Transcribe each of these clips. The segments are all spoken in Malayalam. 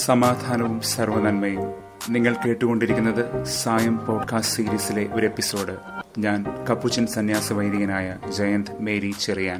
സമാധാനവും സർവനന്മയും നിങ്ങൾ കേട്ടുകൊണ്ടിരിക്കുന്നത് സായം പോഡ്കാസ്റ്റ് സീരീസിലെ ഒരു എപ്പിസോഡ് ഞാൻ കപ്പുച്ചൻ സന്യാസ വൈദികനായ ജയന്ത് മേരി ചെറിയാൻ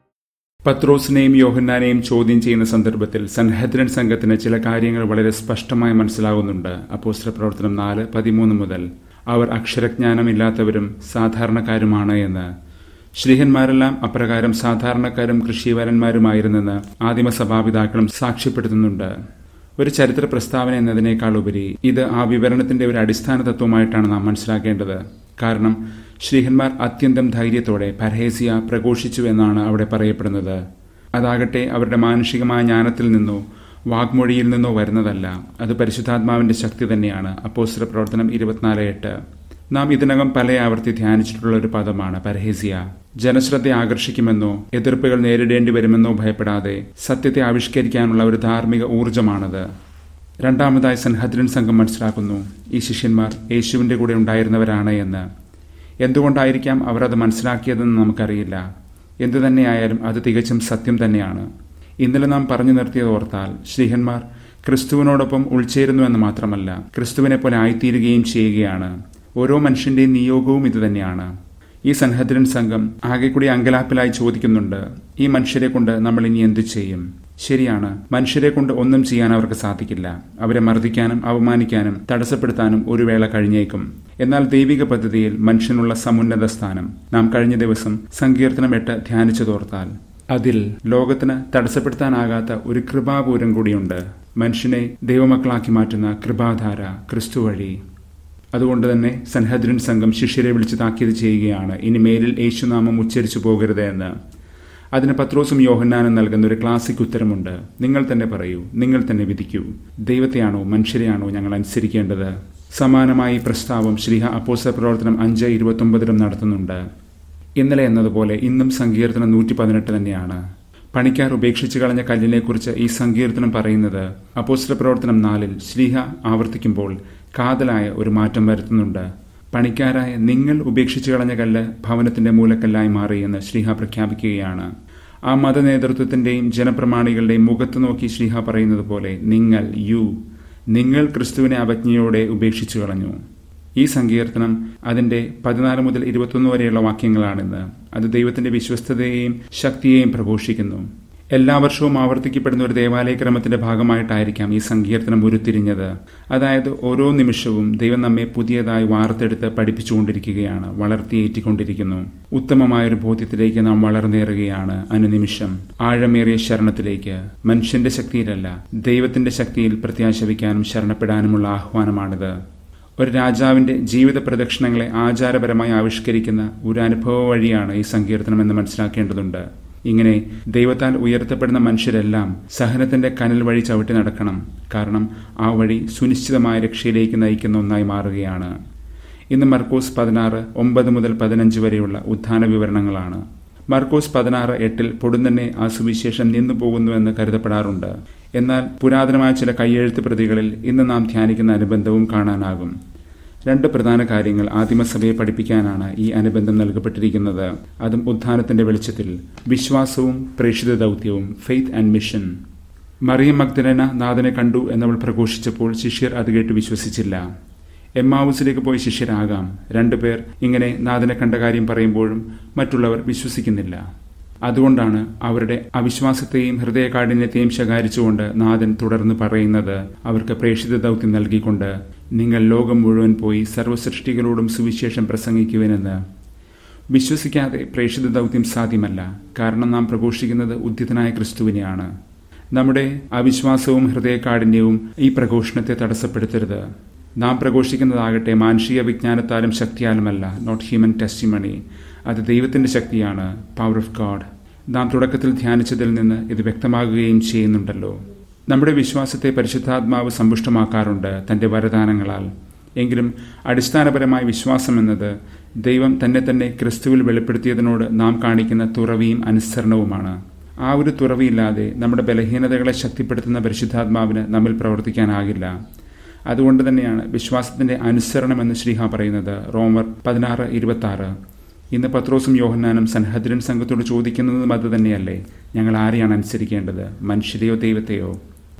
പത്രോസിനെയും യോഹന്നാനെയും ചോദ്യം ചെയ്യുന്ന സന്ദർഭത്തിൽ സൻഹദ്രൻ സംഘത്തിന് ചില കാര്യങ്ങൾ വളരെ സ്പഷ്ടമായി മനസ്സിലാകുന്നുണ്ട് അപ്പോസ്ത്ര പ്രവർത്തനം നാല് പതിമൂന്ന് മുതൽ അവർ അക്ഷരജ്ഞാനമില്ലാത്തവരും സാധാരണക്കാരുമാണ് എന്ന് ശ്രീഹന്മാരെല്ലാം അപ്രകാരം സാധാരണക്കാരും കൃഷിവരന്മാരുമായിരുന്നെന്ന് ആദിമ സഭാപിതാക്കളും സാക്ഷ്യപ്പെടുത്തുന്നുണ്ട് ഒരു ചരിത്ര പ്രസ്താവന എന്നതിനേക്കാൾ ഉപരി ഇത് ആ വിവരണത്തിന്റെ ഒരു അടിസ്ഥാന തത്വമായിട്ടാണ് നാം മനസ്സിലാക്കേണ്ടത് കാരണം ശ്രീഹന്മാർ അത്യന്തം ധൈര്യത്തോടെ പരഹേസിയ പ്രഘോഷിച്ചു എന്നാണ് അവിടെ പറയപ്പെടുന്നത് അതാകട്ടെ അവരുടെ മാനുഷികമായ ജ്ഞാനത്തിൽ നിന്നോ വാഗ്മൊഴിയിൽ നിന്നോ വരുന്നതല്ല അത് പരിശുദ്ധാത്മാവിന്റെ ശക്തി തന്നെയാണ് അപ്പോസ്തല പ്രവർത്തനം ഇരുപത്തിനാല് എട്ട് നാം ഇതിനകം പല ആവർത്തി ധ്യാനിച്ചിട്ടുള്ള ഒരു പദമാണ് പരഹേസിയ ജനശ്രദ്ധ ആകർഷിക്കുമെന്നോ എതിർപ്പുകൾ നേരിടേണ്ടി വരുമെന്നോ ഭയപ്പെടാതെ സത്യത്തെ ആവിഷ്കരിക്കാനുള്ള ഒരു ധാർമ്മിക ഊർജമാണത് രണ്ടാമതായി സൻഹദ്രൻ സംഘം മനസ്സിലാക്കുന്നു ഈ ശിഷ്യന്മാർ യേശുവിന്റെ കൂടെ ഉണ്ടായിരുന്നവരാണ് എന്ന് എന്തുകൊണ്ടായിരിക്കാം അവർ അത് മനസ്സിലാക്കിയതെന്ന് നമുക്കറിയില്ല എന്തു തന്നെയായാലും അത് തികച്ചും സത്യം തന്നെയാണ് ഇന്നലെ നാം പറഞ്ഞു നിർത്തിയത് ഓർത്താൽ ശ്രീഹന്മാർ ക്രിസ്തുവിനോടൊപ്പം ഉൾച്ചേരുന്നു എന്ന് മാത്രമല്ല ക്രിസ്തുവിനെ പോലെ ആയിത്തീരുകയും ചെയ്യുകയാണ് ഓരോ മനുഷ്യന്റെയും നിയോഗവും ഇതുതന്നെയാണ് ഈ സൻഹദ്രൻ സംഘം ആകെ കൂടി അങ്കലാപ്പിലായി ചോദിക്കുന്നുണ്ട് ഈ മനുഷ്യരെ കൊണ്ട് നമ്മൾ ഇനി എന്തു ചെയ്യും ശരിയാണ് മനുഷ്യരെ കൊണ്ട് ഒന്നും ചെയ്യാൻ അവർക്ക് സാധിക്കില്ല അവരെ മർദ്ദിക്കാനും അവമാനിക്കാനും തടസ്സപ്പെടുത്താനും ഒരു വേള കഴിഞ്ഞേക്കും എന്നാൽ ദൈവിക പദ്ധതിയിൽ മനുഷ്യനുള്ള സമുന്നത സ്ഥാനം നാം കഴിഞ്ഞ ദിവസം സങ്കീർത്തനം എട്ട് ധ്യാനിച്ചതോർത്താൽ അതിൽ ലോകത്തിന് തടസ്സപ്പെടുത്താനാകാത്ത ഒരു കൃപാപൂരം കൂടിയുണ്ട് മനുഷ്യനെ ദൈവമക്കളാക്കി മാറ്റുന്ന കൃപാധാര ക്രിസ്തു വഴി അതുകൊണ്ട് തന്നെ സൻഹദ്രൻ സംഘം ശിഷ്യരെ വിളിച്ച് താക്കീത് ചെയ്യുകയാണ് ഇനി മേലിൽ യേശുനാമം ഉച്ചരിച്ചു പോകരുത് എന്ന് അതിന് പത്രോസും യോഹന്നാനും നൽകുന്ന ഒരു ക്ലാസിക് ഉത്തരമുണ്ട് നിങ്ങൾ തന്നെ പറയൂ നിങ്ങൾ തന്നെ വിധിക്കൂ ദൈവത്തെയാണോ മനുഷ്യരെയാണോ ഞങ്ങൾ അനുസരിക്കേണ്ടത് സമാനമായി പ്രസ്താവം ശ്രീഹ അപ്പോസ പ്രവർത്തനം അഞ്ച് ഇരുപത്തൊമ്പതിലും നടത്തുന്നുണ്ട് ഇന്നലെ എന്നതുപോലെ ഇന്നും സങ്കീർത്തനം നൂറ്റി പതിനെട്ട് തന്നെയാണ് പണിക്കാർ ഉപേക്ഷിച്ചു കളഞ്ഞ കല്ലിനെക്കുറിച്ച് ഈ സങ്കീർത്തനം പറയുന്നത് അപ്പോസ്റ്റല പ്രവർത്തനം നാലിൽ ശ്രീഹ ആവർത്തിക്കുമ്പോൾ കാതലായ ഒരു മാറ്റം വരുത്തുന്നുണ്ട് പണിക്കാരായ നിങ്ങൾ ഉപേക്ഷിച്ചു കളഞ്ഞ കല്ല് ഭവനത്തിന്റെ മൂലക്കല്ലായി മാറിയെന്ന് ശ്രീഹ പ്രഖ്യാപിക്കുകയാണ് ആ മത നേതൃത്വത്തിന്റെയും ജനപ്രമാണികളുടെയും മുഖത്ത് നോക്കി ശ്രീഹ പറയുന്നത് പോലെ നിങ്ങൾ യു നിങ്ങൾ ക്രിസ്തുവിനെ അവജ്ഞയോടെ ഉപേക്ഷിച്ചു കളഞ്ഞു ഈ സങ്കീർത്തനം അതിന്റെ പതിനാല് മുതൽ ഇരുപത്തൊന്ന് വരെയുള്ള വാക്യങ്ങളാണിന്ന് അത് ദൈവത്തിന്റെ വിശ്വസ്തതയെയും ശക്തിയെയും പ്രഘോഷിക്കുന്നു എല്ലാ വർഷവും ആവർത്തിക്കപ്പെടുന്ന ഒരു ദേവാലയ ക്രമത്തിന്റെ ഭാഗമായിട്ടായിരിക്കാം ഈ സങ്കീർത്തനം ഉരുത്തിരിഞ്ഞത് അതായത് ഓരോ നിമിഷവും ദൈവം നമ്മെ പുതിയതായി വാർത്തെടുത്ത് പഠിപ്പിച്ചുകൊണ്ടിരിക്കുകയാണ് വളർത്തിയേറ്റിക്കൊണ്ടിരിക്കുന്നു ഉത്തമമായൊരു ബോധ്യത്തിലേക്ക് നാം വളർന്നേറുകയാണ് അനുനിമിഷം ആഴമേറിയ ശരണത്തിലേക്ക് മനുഷ്യന്റെ ശക്തിയിലല്ല ദൈവത്തിന്റെ ശക്തിയിൽ പ്രത്യാശ വയ്ക്കാനും ശരണപ്പെടാനുമുള്ള ആഹ്വാനമാണിത് ഒരു രാജാവിന്റെ ജീവിത പ്രദക്ഷിണങ്ങളെ ആചാരപരമായി ആവിഷ്കരിക്കുന്ന ഒരു അനുഭവ വഴിയാണ് ഈ സങ്കീർത്തനം എന്ന് മനസ്സിലാക്കേണ്ടതുണ്ട് ഇങ്ങനെ ദൈവത്താൽ ഉയർത്തപ്പെടുന്ന മനുഷ്യരെല്ലാം സഹനത്തിന്റെ കനൽ വഴി ചവിട്ടി നടക്കണം കാരണം ആ വഴി സുനിശ്ചിതമായ രക്ഷയിലേക്ക് നയിക്കുന്ന ഒന്നായി മാറുകയാണ് ഇന്ന് മർക്കോസ് പതിനാറ് ഒമ്പത് മുതൽ പതിനഞ്ച് വരെയുള്ള ഉത്ഥാന വിവരണങ്ങളാണ് മർക്കോസ് പതിനാറ് എട്ടിൽ പൊടുന്നനെ ആ സുവിശേഷം നിന്നു പോകുന്നുവെന്ന് കരുതപ്പെടാറുണ്ട് എന്നാൽ പുരാതനമായ ചില കയ്യെഴുത്ത് പ്രതികളിൽ ഇന്ന് നാം ധ്യാനിക്കുന്ന അനുബന്ധവും കാണാനാകും രണ്ട് പ്രധാന കാര്യങ്ങൾ ആദിമസഭയെ പഠിപ്പിക്കാനാണ് ഈ അനുബന്ധം നൽകപ്പെട്ടിരിക്കുന്നത് അതും ഉത്ഥാനത്തിന്റെ വെളിച്ചത്തിൽ വിശ്വാസവും പ്രേക്ഷിത ദൗത്യവും ഫെയ്ത്ത് ആൻഡ് മിഷൻ മറിയം മഗ്ദലന നാഥനെ കണ്ടു എന്നവൾ പ്രഘോഷിച്ചപ്പോൾ ശിഷ്യർ അത് കേട്ട് വിശ്വസിച്ചില്ല എമ്മാവൂസിലേക്ക് പോയി ശിഷ്യരാകാം രണ്ടുപേർ ഇങ്ങനെ നാഥനെ കണ്ട കാര്യം പറയുമ്പോഴും മറ്റുള്ളവർ വിശ്വസിക്കുന്നില്ല അതുകൊണ്ടാണ് അവരുടെ അവിശ്വാസത്തെയും ഹൃദയകാഠിന്യത്തെയും ശകാരിച്ചുകൊണ്ട് നാഥൻ തുടർന്ന് പറയുന്നത് അവർക്ക് പ്രേക്ഷിത ദൗത്യം നൽകിക്കൊണ്ട് നിങ്ങൾ ലോകം മുഴുവൻ പോയി സർവ്വസൃഷ്ടികളോടും സുവിശേഷം പ്രസംഗിക്കുവനെന്ന് വിശ്വസിക്കാതെ പ്രേക്ഷിത ദൗത്യം സാധ്യമല്ല കാരണം നാം പ്രഘോഷിക്കുന്നത് ഉദ്ധിതനായ ക്രിസ്തുവിനെയാണ് നമ്മുടെ അവിശ്വാസവും ഹൃദയകാഠിന്യവും ഈ പ്രഘോഷണത്തെ തടസ്സപ്പെടുത്തരുത് നാം പ്രഘോഷിക്കുന്നതാകട്ടെ മാനുഷിക വിജ്ഞാനത്താലും ശക്തിയാലുമല്ല നോട്ട് ഹ്യൂമൻ ടെസ്റ്റിമണി അത് ദൈവത്തിന്റെ ശക്തിയാണ് പവർ ഓഫ് ഗാഡ് നാം തുടക്കത്തിൽ ധ്യാനിച്ചതിൽ നിന്ന് ഇത് വ്യക്തമാകുകയും ചെയ്യുന്നുണ്ടല്ലോ നമ്മുടെ വിശ്വാസത്തെ പരിശുദ്ധാത്മാവ് സമ്പുഷ്ടമാക്കാറുണ്ട് തന്റെ വരദാനങ്ങളാൽ എങ്കിലും അടിസ്ഥാനപരമായ വിശ്വാസം എന്നത് ദൈവം തന്നെ തന്നെ ക്രിസ്തുവിൽ വെളിപ്പെടുത്തിയതിനോട് നാം കാണിക്കുന്ന തുറവിയും അനുസരണവുമാണ് ആ ഒരു തുറവിയില്ലാതെ നമ്മുടെ ബലഹീനതകളെ ശക്തിപ്പെടുത്തുന്ന പരിശുദ്ധാത്മാവിന് നമ്മിൽ പ്രവർത്തിക്കാനാകില്ല അതുകൊണ്ട് തന്നെയാണ് വിശ്വാസത്തിന്റെ അനുസരണം എന്ന് ശ്രീഹ പറയുന്നത് റോമർ പതിനാറ് ഇരുപത്തി ആറ് ഇന്ന് പത്രോസും യോഹന്നാനും സൻഹദ്രൻ സംഘത്തോട് ചോദിക്കുന്നതും അത് തന്നെയല്ലേ ഞങ്ങൾ ആരെയാണ് അനുസരിക്കേണ്ടത് മനുഷ്യരെയോ ദൈവത്തെയോ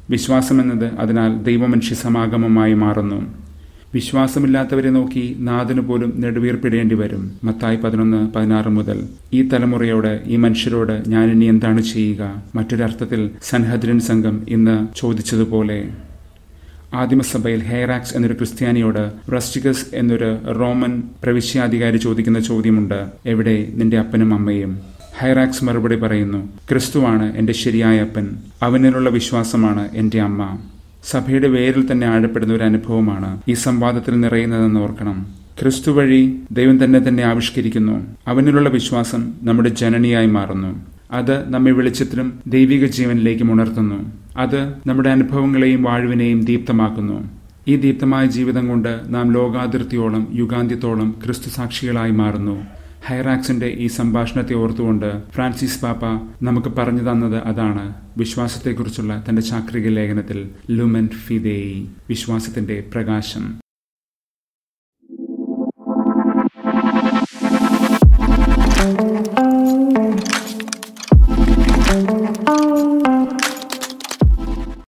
വിശ്വാസമെന്നത് അതിനാൽ ദൈവമനുഷ്യ സമാഗമമായി മാറുന്നു വിശ്വാസമില്ലാത്തവരെ നോക്കി നാഥന് പോലും നെടുവീർപ്പിടേണ്ടി വരും മത്തായി പതിനൊന്ന് പതിനാറ് മുതൽ ഈ തലമുറയോട് ഈ മനുഷ്യരോട് ഞാൻ ഇനി എന്താണ് ചെയ്യുക മറ്റൊരർത്ഥത്തിൽ സൻഹദ്രൻ സംഘം ഇന്ന് ചോദിച്ചതുപോലെ ആദിമസഭയിൽ ഹെയറാക്സ് എന്നൊരു ക്രിസ്ത്യാനിയോട് റസ്റ്റിക്കസ് എന്നൊരു റോമൻ പ്രവിശ്യാധികാരി ചോദിക്കുന്ന ചോദ്യമുണ്ട് എവിടെ നിന്റെ അപ്പനും അമ്മയും ഹൈറാക്സ് മറുപടി പറയുന്നു ക്രിസ്തുവാണ് എന്റെ ശരിയായ അപ്പൻ അവനിലുള്ള വിശ്വാസമാണ് എന്റെ അമ്മ സഭയുടെ വേരിൽ തന്നെ ആഴപ്പെടുന്ന ഒരു അനുഭവമാണ് ഈ സംവാദത്തിൽ നിറയുന്നതെന്ന് ഓർക്കണം ക്രിസ്തു വഴി ദൈവം തന്നെ തന്നെ ആവിഷ്കരിക്കുന്നു അവനിലുള്ള വിശ്വാസം നമ്മുടെ ജനനിയായി മാറുന്നു അത് നമ്മെ വെളിച്ചത്തിലും ദൈവിക ജീവനിലേക്കും ഉണർത്തുന്നു അത് നമ്മുടെ അനുഭവങ്ങളെയും വാഴുവിനെയും ദീപ്തമാക്കുന്നു ഈ ദീപ്തമായ ജീവിതം കൊണ്ട് നാം ലോകാതിർത്തിയോളം യുഗാന്ത്യത്തോളം ക്രിസ്തു സാക്ഷികളായി മാറുന്നു ഹൈറാക്സിന്റെ ഈ സംഭാഷണത്തെ ഓർത്തുകൊണ്ട് ഫ്രാൻസിസ് പാപ്പ നമുക്ക് പറഞ്ഞു തന്നത് അതാണ് വിശ്വാസത്തെക്കുറിച്ചുള്ള തന്റെ ചാക്രിക ലേഖനത്തിൽ ലുമൻ ഫിദേയി വിശ്വാസത്തിന്റെ പ്രകാശം